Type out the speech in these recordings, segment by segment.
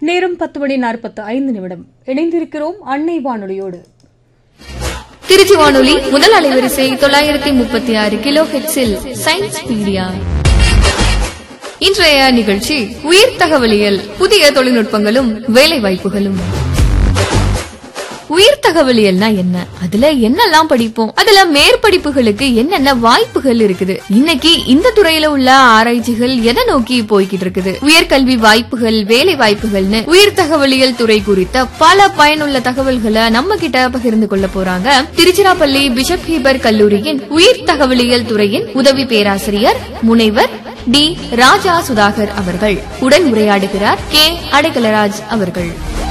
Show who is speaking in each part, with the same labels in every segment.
Speaker 1: நேரம் பத்து மணி நாற்பத்து ஐந்து நிமிடம் இணைந்திருக்கிறோம் அன்னை வானொலியோடு
Speaker 2: திருச்சி வானொலி முதல் அலைவரிசை தொள்ளாயிரத்தி முப்பத்தி ஆறு கிலோ ஹெட்ஸில் சயின்ஸ் மீடியா இன்றைய நிகழ்ச்சி உயிர் தகவலியல் புதிய தொழில்நுட்பங்களும் வேலை வாய்ப்புகளும் உயிர் தகவலியல்னா என்ன அதுல என்னெல்லாம் படிப்போம் அதுல மேற்படிப்புகளுக்கு என்னென்ன வாய்ப்புகள் இருக்குது இன்னைக்கு இந்த துறையில உள்ள ஆராய்ச்சிகள் எதை நோக்கி போய்கிட்டு இருக்குது உயர்கல்வி வாய்ப்புகள் வேலை வாய்ப்புகள்னு உயிர் தகவலியல் துறை குறித்த பல பயனுள்ள தகவல்களை நம்ம கிட்ட பகிர்ந்து கொள்ள போறாங்க திருச்சிராப்பள்ளி பிஷப் ஹீபர் கல்லூரியின் உயிர் தகவலியல் துறையின் உதவி பேராசிரியர் முனைவர் டி ராஜா சுதாகர் அவர்கள் உடன் உரையாடுகிறார் கே அடைக்கலராஜ் அவர்கள்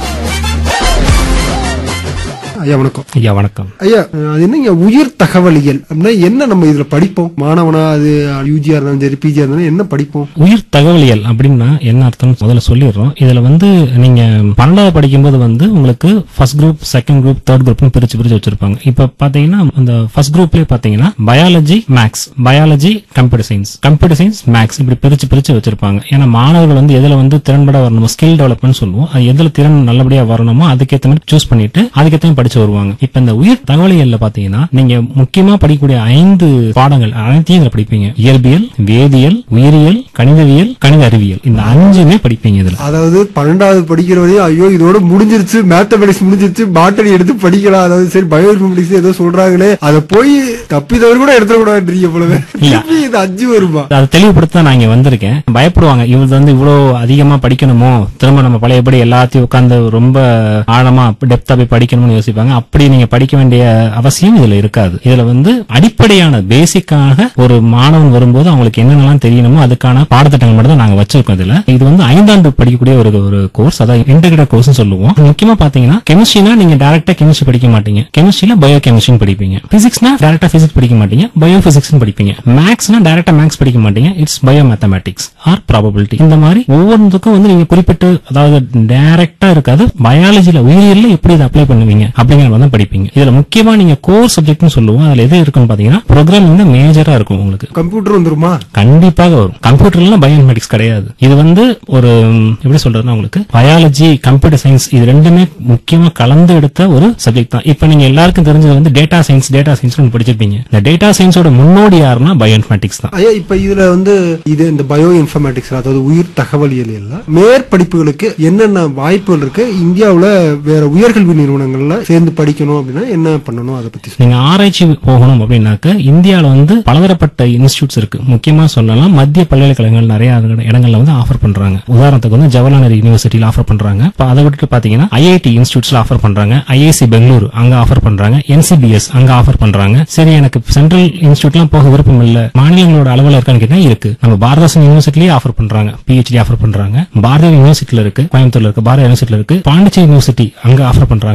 Speaker 3: ஐயா வணக்கம்
Speaker 4: ஐயா வணக்கம்
Speaker 3: ஐயா அது என்னங்க உயிர் தகவலியல் அப்படின்னா என்ன நம்ம இதுல படிப்போம் மாணவனா அது யூஜியா இருந்தாலும் சரி பிஜியா இருந்தாலும் என்ன படிப்போம்
Speaker 4: உயிர் தகவலியல் அப்படின்னா என்ன அர்த்தம் முதல்ல சொல்லிடுறோம் இதுல வந்து நீங்க பன்னெண்டாவது படிக்கும்போது வந்து உங்களுக்கு first group second group third குரூப்னு பிரிச்சு பிரிச்சு வச்சிருப்பாங்க இப்ப பாத்தீங்கன்னா அந்த ஃபர்ஸ்ட் குரூப்லயே பாத்தீங்கன்னா biology maths biology computer science computer science maths இப்படி பிரிச்சு பிரிச்சு வச்சிருப்பாங்க ஏன்னா மாணவர்கள் வந்து எதுல வந்து திறன்பட வரணுமோ ஸ்கில் டெவலப்மெண்ட் சொல்லுவோம் அது எதுல திறன் நல்லபடியா வரணுமோ அதுக்கேற்ற மாதிரி சூஸ் பண்ணிட்டு அதுக்கேற்ற மாதிரி படிச்சு வருவாங்க இப்ப இந்த உயிர் தகவலியல்ல பாத்தீங்கன்னா நீங்க முக்கியமா படிக்கக்கூடிய ஐந்து பாடங்கள் அனைத்தையும் இதுல படிப்பீங்க இயற்பியல் வேதியியல் உயிரியல் கணிதவியல் கணித அறிவியல் இந்த அஞ்சுமே படிப்பீங்க இதுல
Speaker 3: அதாவது பன்னெண்டாவது படிக்கிற வரையும் ஐயோ இதோட முடிஞ்சிருச்சு மேத்தமெட்டிக்ஸ் முடிஞ்சிருச்சு பாட்டனி எடுத்து படிக்கலாம் அதாவது சரி பயோ இன்ஃபர்மேட்டிக்ஸ் ஏதோ சொல்றாங்களே அதை போய் தப்பிதவர் கூட எடுத்துட கூடாதுன்றீங்க போலவே திருப்பி இது அஞ்சு வருமா
Speaker 4: அதை தெளிவுபடுத்த நான் இங்க வந்திருக்கேன் பயப்படுவாங்க இவங்க வந்து இவ்வளவு அதிகமா படிக்கணுமோ திரும்ப நம்ம பழையபடி எல்லாத்தையும் உட்கார்ந்து ரொம்ப ஆழமா டெப்தா போய் படிக்கணும்னு யோசிப்பாங்க அப்படி நீங்க படிக்க வேண்டிய அவசியம் இதுல இருக்காது இதுல வந்து அடிப்படையான பேசிக்காக ஒரு மாணவன் வரும்போது அவங்களுக்கு என்னென்னலாம் தெரியணுமோ அதுக்கான பாடத்திட்டங்கள் மட்டும் தான் நாங்க வச்சிருக்கோம் இதுல இது வந்து ஐந்தாண்டு படிக்கக்கூடிய ஒரு ஒரு கோர்ஸ் அதாவது இன்டெகிரேட் கோர்ஸ் சொல்லுவோம் முக்கியமா பாத்தீங்கன்னா கெமிஸ்ட்ரினா நீங்க டைரக்டா கெமிஸ்ட்ரி படிக்க மாட்டீங்க கெமிஸ்ட்ரியில பயோ கெமிஸ்ட்ரி படிப்பீங்க பிசிக்ஸ்னா டைரக்டா பிசிக்ஸ் படிக்க மாட்டீங்க பயோ பிசிக்ஸ் படிப்பீங்க மேக்ஸ்னா டைரக்டா மேக்ஸ் படிக்க மாட்டீங்க it's bio mathematics or probability இந்த மாதிரி ஒவ்வொன்றுக்கும் வந்து நீங்க குறிப்பிட்டு அதாவது டைரக்டா இருக்காது பயாலஜில உயிரியல்ல எப்படி இதை அப்ளை பண்ணுவீங்க அப்படிங்கிற மாதிரி தான் படிப்பீங்க இதுல முக்கியமா நீங்க கோர் சப்ஜெக்ட்னு சொல்லுவோம் அதுல எது இருக்குன்னு பாத்தீங்கன்னா ப்ரோக்ராமிங் தான் மேஜரா இருக்கும் உங்களுக்கு
Speaker 3: கம்ப்யூட்டர் வந்துருமா
Speaker 4: கண்டிப்பாக வரும் கம்ப்யூட்டர்ல பயோஇன்ஃபர்மேட்டிக்ஸ் கிடையாது இது வந்து ஒரு ம், எப்படி சொல்றதுன்னா உங்களுக்கு பயாலஜி கம்ப்யூட்டர் சயின்ஸ் இது ரெண்டுமே முக்கியமா கலந்து எடுத்த ஒரு சப்ஜெக்ட் தான் இப்ப நீங்க எல்லாருக்கும் தெரிஞ்சது வந்து டேட்டா சயின்ஸ் டேட்டா சயின்ஸ் படிச்சிருப்பீங்க இந்த டேட்டா சயின்ஸோட முன்னோடி யாருன்னா பயோஇன்ஃபர்மேட்டிக்ஸ் தான்
Speaker 3: ஐயா இப்ப இதுல வந்து இது இந்த பயோ இன்ஃபர்மேட்டிக்ஸ் அதாவது உயிர் தகவலியல் எல்லாம் மேற்படிப்புகளுக்கு என்னென்ன வாய்ப்புகள் இருக்கு இந்தியாவுல வேற உயர்கல்வி நிறுவனங்கள்ல சேர்ந்து படிக்கணும் அப்படின்னா என்ன பண்ணணும் அதை பத்தி சொல்லுங்க.
Speaker 4: நீங்க ஆராய்ச்சி போகணும் அப்படின்னாக்க இந்தியாவில் வந்து பலதரப்பட்ட இன்ஸ்டியூட்ஸ் இருக்கு முக்கியமா சொல்லலாம் மத்திய பல்கலைக்கழகங்கள் நிறைய இடங்கள்ல வந்து ஆஃபர் பண்றாங்க உதாரணத்துக்கு வந்து ஜவஹர்லால் யூனிவர்சிட்டியில ஆஃபர் பண்றாங்க இப்ப அதை விட்டு பாத்தீங்கன்னா ஐஐடி இன்ஸ்டியூட்ஸ்ல ஆஃபர் பண்றாங்க ஐஐசி பெங்களூரு அங்க ஆஃபர் பண்றாங்க என்சிபிஎஸ் அங்க ஆஃபர் பண்றாங்க சரி எனக்கு சென்ட்ரல் இன்ஸ்டியூட்லாம் போக விருப்பம் இல்ல மாநிலங்களோட அளவுல இருக்கான்னு கேட்டா இருக்கு நம்ம பாரதாசன் யூனிவர்சிட்டிலேயே ஆஃபர் பண்றாங்க பிஹெச்டி ஆஃபர் பண்றாங்க பாரதிய யூனிவர்சிட்டியில இருக்கு கோயம்புத்தூர்ல இருக்கு பாரதிய யூனிவர்சிட்டியில இருக்கு பாண்டிச்சேரி யூனிவர்சிட்டி அங்க ஆஃபர் பண்றாங்க